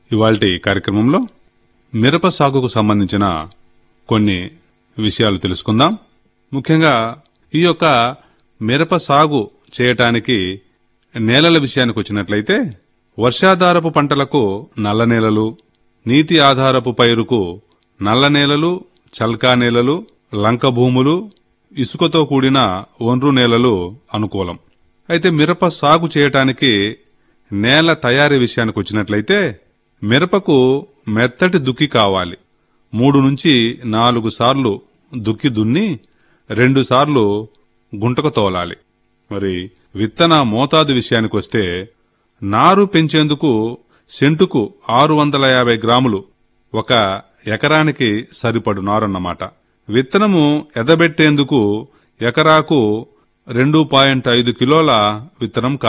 ఇవాల్టి కార్యక్రమంలో మిరప సాగుకు సంబంధించిన కొన్ని విషయాలు తెలుసుకుందాం ముఖ్యంగా ఈ యొక్క మిరప సాగు చేయటానికి నేలల విషయానికి వచ్చినట్లయితే వర్షాధారపు పంటలకు నల్ల నేలలు నీటి ఆధారపు పైరుకు నల్ల నేలలు చల్కా నేలలు లంక భూములు ఇసుకతో కూడిన ఒండ్రు నేలలు అనుకూలం అయితే మిరప సాగు చేయటానికి నేల తయారీ విషయానికి వచ్చినట్లయితే మిరపకు మెత్తటి దుక్కి కావాలి మూడు నుంచి నాలుగు సార్లు దుక్కి దున్ని రెండు సార్లు గుంటకు తోలాలి మరి విత్తన మోతాదు విషయానికి వస్తే నారు పెంచేందుకు సెంటుకు ఆరు వందల యాభై గ్రాములు ఒక ఎకరానికి సరిపడు నారన్నమాట విత్తనము ఎదబెట్టేందుకు ఎకరాకు రెండు పాయింట్ ఐదు కిలోల విత్తనం